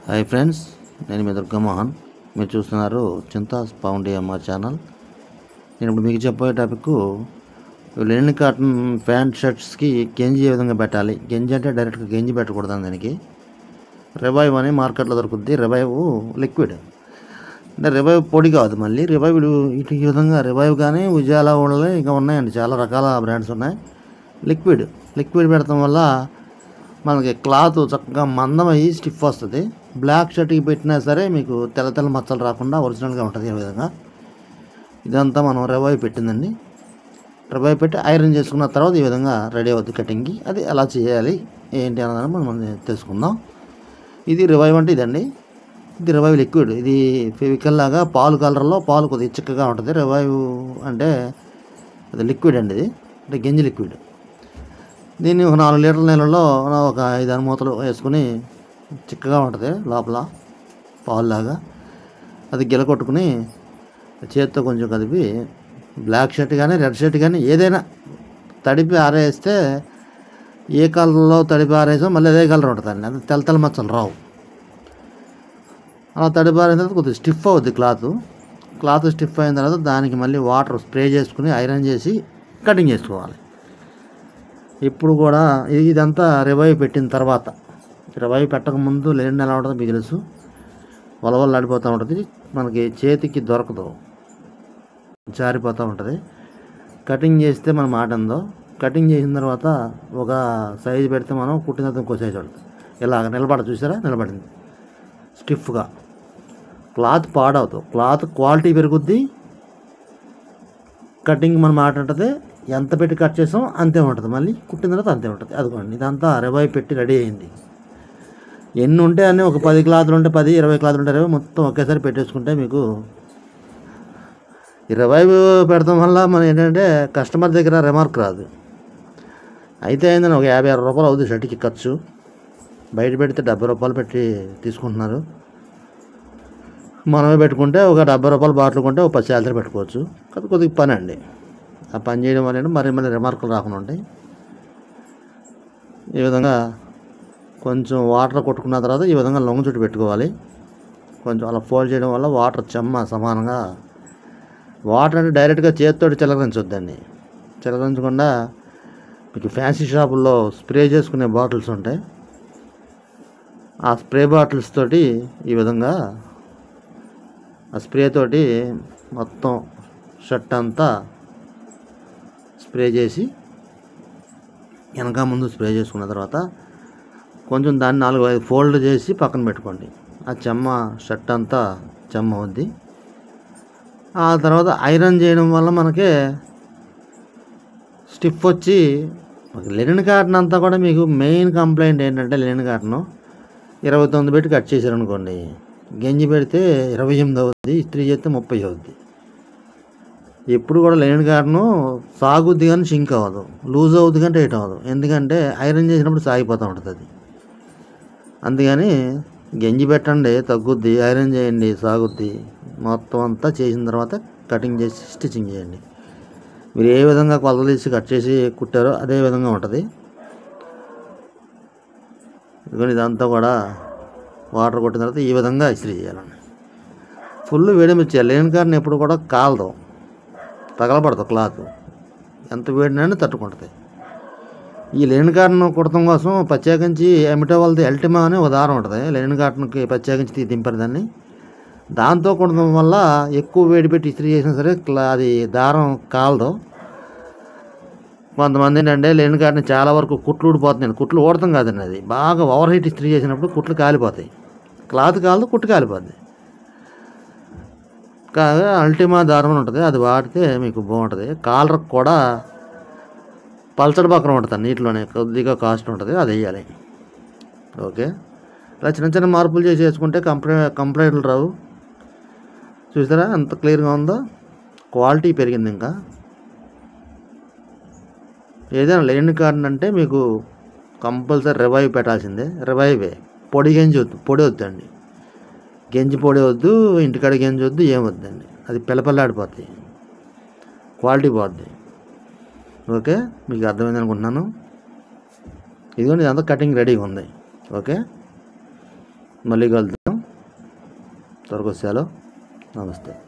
hi friends నేను మీ దుర్గమోహన్ మీరు చూస్తున్నారు చింతాస్ పౌండి అమ్మ ఛానల్ నేను ఇప్పుడు మీకు చెప్పబోయే టాపిక్ లెనిన్ కాటన్ ప్యాంట్ షర్ట్స్కి గెంజి ఏ విధంగా పెట్టాలి గెంజి అంటే డైరెక్ట్గా గెంజి పెట్టకూడదు దానికి రివైవ్ అని మార్కెట్లో దొరుకుద్ది రివైవ్ లిక్విడ్ అంటే రివైవ్ పొడి కాదు మళ్ళీ రివైవ్ ఇటు ఈ విధంగా రివైవ్ కానీ ఉజాలా ఉండలే ఇంకా ఉన్నాయండి చాలా రకాల బ్రాండ్స్ ఉన్నాయి లిక్విడ్ లిక్విడ్ పెడతాం వల్ల మనకి క్లాత్ చక్కగా మందం అయ్యి స్టిఫ్ వస్తుంది బ్లాక్ షర్ట్కి పెట్టినా సరే మీకు తెల్ల తెల్ల మచ్చలు రాకుండా ఒరిజినల్గా ఉంటుంది ఈ విధంగా ఇదంతా మనం రివైవ్ పెట్టిందండి రివైవ్ పెట్టి ఐరన్ చేసుకున్న తర్వాత ఈ విధంగా రెడీ అవుద్ది కటింగ్కి అది ఎలా చేయాలి ఏంటి అన్నదాన్ని మనం మనం తెలుసుకుందాం ఇది రివైవ్ అంటే ఇదండి ఇది రివైవ్ లిక్విడ్ ఇది ఫెవికల్ లాగా పాలు కలర్లో పాలు కొద్దిగా చిక్కగా ఉంటుంది రివైవ్ అంటే అది లిక్విడ్ అండి ఇది అంటే గింజ లిక్విడ్ దీన్ని ఒక నాలుగు లీటర్ల నీళ్ళలో ఒక ఐదు ఆరు మూతలు వేసుకుని చిక్కగా ఉంటుంది లోపల పాలులాగా అది గిల కొట్టుకుని చేత్తో కొంచెం కదిపి బ్లాక్ షర్ట్ కానీ రెడ్ షర్ట్ కానీ ఏదైనా తడిపి ఆరేస్తే ఏ కలర్లో తడిపి ఆరేసో మళ్ళీ అదే కలర్ ఉంటుందండి అది తెల్ల తెల్ల మచ్చలు రావు అలా తడిపి ఆరిన తర్వాత కొద్దిగా స్టిఫ్ అవుద్ది క్లాత్ క్లాత్ స్టిఫ్ అయిన తర్వాత దానికి మళ్ళీ వాటర్ స్ప్రే చేసుకుని ఐరన్ చేసి కటింగ్ చేసుకోవాలి ఇప్పుడు కూడా ఇది- ఇదంతా రివైవ్ పెట్టిన తర్వాత రివైవ్ పెట్టక ముందు లేని ఎలా ఉంటుందో మీకు తెలుసు వలవలు నడిపోతూ ఉంటుంది మనకి చేతికి దొరకదు జారిపోతూ ఉంటుంది కటింగ్ చేస్తే మన మాట ఉందో కటింగ్ చేసిన తర్వాత ఒక సైజు పెడితే మనం కుట్టిన తర్వాత ఇంకో సైజు ఉంటుంది ఇలా నిలబడ చూసారా నిలబడింది స్టిఫ్గా క్లాత్ పాడవుతుంది క్లాత్ క్వాలిటీ పెరుగుద్ది కటింగ్ మన మాట ఉంటుంది ఎంత పెట్టి కట్ చేసాం అంతే ఉంటుంది మళ్ళీ కుట్టిన తర్వాత అంతే ఉంటుంది అదిగోండి ఇదంతా రివైవ్ పెట్టి రెడీ అయింది ఎన్ని ఉంటే అన్నీ ఒక పది క్లాతులు ఉంటే పది ఇరవై క్లాతులు ఉంటే ఇరవై మొత్తం ఒకేసారి పెట్టేసుకుంటే మీకు ఈ రివైవ్ పెడతాం వల్ల మనం ఏంటంటే కస్టమర్ దగ్గర రిమార్క్ రాదు అయితే అయిందని ఒక యాభై అరవై రూపాయలు అవుతుంది షర్ట్కి ఖర్చు బయట పెడితే డెబ్బై రూపాయలు పెట్టి తీసుకుంటున్నారు మనమే పెట్టుకుంటే ఒక డెబ్బై రూపాయలు బాటిల్ కొంటే ఒక పది శాలరీ పెట్టుకోవచ్చు అది కొద్దిగా పని అండి ఆ పని చేయడం వల్ల మరి మళ్ళీ రిమార్కులు రాకుండా ఉంటాయి ఈ విధంగా కొంచెం వాటర్ కొట్టుకున్న తర్వాత ఈ విధంగా లొంగ చుట్టు పెట్టుకోవాలి కొంచెం అలా ఫోల్డ్ చేయడం వల్ల వాటర్ చెమ్మ సమానంగా వాటర్ అంటే డైరెక్ట్గా చేతితో చిలకరించొద్దండి చిలకరించకుండా మీకు ఫ్యాన్సీ షాపుల్లో స్ప్రే చేసుకునే బాటిల్స్ ఉంటాయి ఆ స్ప్రే బాటిల్స్ తోటి ఈ విధంగా ఆ స్ప్రే తోటి మొత్తం షర్ట్ అంతా స్ప్రే చేసి వెనక ముందు స్ప్రే చేసుకున్న తర్వాత కొంచెం దాన్ని నాలుగు ఐదు ఫోల్డ్ చేసి పక్కన పెట్టుకోండి ఆ చెమ్మ షర్ట్ అంతా చెమ్మ అవుద్ది ఆ తర్వాత ఐరన్ చేయడం వల్ల మనకి స్టిఫ్ వచ్చి లెనిన్ కాటన్ అంతా కూడా మీకు మెయిన్ కంప్లైంట్ ఏంటంటే లెనిన్ కాటన్ ఇరవై తొమ్మిది పెట్టి కట్ చేశారనుకోండి గంజి పెడితే ఇరవై ఎనిమిది అవుద్ది ఇస్త్రీ చేస్తే ముప్పై అవుద్ది ఎప్పుడు కూడా లేని కారణం సాగుద్ది కానీ షింక్ అవ్వదు లూజ్ అవుద్ది కానీ టైట్ అవ్వదు ఎందుకంటే ఐరన్ చేసినప్పుడు సాగిపోతూ ఉంటుంది అది అందుకని గంజి పెట్టండి తగ్గుద్ది ఐరన్ చేయండి సాగుద్ది మొత్తం అంతా చేసిన తర్వాత కటింగ్ చేసి స్టిచ్చింగ్ చేయండి మీరు ఏ విధంగా కొలతలు తీసి కట్ చేసి కుట్టారో అదే విధంగా ఉంటుంది ఇదిగోండి ఇదంతా కూడా వాటర్ కొట్టిన తర్వాత ఈ విధంగా ఇస్త్రీ చేయాలండి ఫుల్ వేడి మిర్చి లేని కారణం ఎప్పుడు కూడా కాలదు తగలబడదు క్లాత్ ఎంత వేడినైనా తట్టుకుంటుంది ఈ లెనిన్ కాటన్ కుడతం కోసం ప్రత్యేకించి ఎమిటో వాళ్ళది ఎల్టిమా అనే ఉదాహరణ ఉంటుంది లెనిన్ కాటన్కి ప్రత్యేకించి తీ- దింపారు దాన్ని దాంతో కుడటం వల్ల ఎక్కువ వేడి పెట్టి ఇస్త్రీ చేసినా సరే క్లా అది దారం కాలదు కొంతమంది ఏంటంటే లెనిన్ కాటన్ చాలా వరకు కుట్లు ఊడిపోతున్నాయి కుట్లు ఊడతాం కాదండి అది బాగా ఓవర్ హీట్ ఇస్త్రీ చేసినప్పుడు కుట్లు కాలిపోతాయి క్లాత్ కాలదు కుట్టు కాలిపోద్ది కాగా అల్టిమా దారం అని ఉంటుంది అది వాడితే మీకు బాగుంటుంది కాలర్ కూడా పల్చడి పక్కన ఉంటుంది నీటిలోనే కొద్దిగా కాస్ట్ ఉంటుంది అది వేయాలి ఓకే ఇలా చిన్న చిన్న మార్పులు చేసి వేసుకుంటే కంప్లై కంప్లైంట్లు రావు చూసారా ఎంత క్లియర్గా ఉందో క్వాలిటీ పెరిగింది ఇంకా ఏదైనా లేని కారణం అంటే మీకు కంపల్సరీ రివైవ్ పెట్టాల్సిందే రివైవే పొడి గంజి వద్దు పొడి వద్దండి గంజి పొడి వద్దు ఇంటికాడ గంజి వద్దు ఏం వద్దండి అది పిల్లపిల్లాడిపోద్ది క్వాలిటీ పోద్ది ఓకే మీకు అర్థమైంది అనుకుంటున్నాను ఇదిగోండి ఇదంతా కటింగ్ రెడీగా ఉంది ఓకే మళ్ళీ కలుద్దాం త్వరగా సెలవు నమస్తే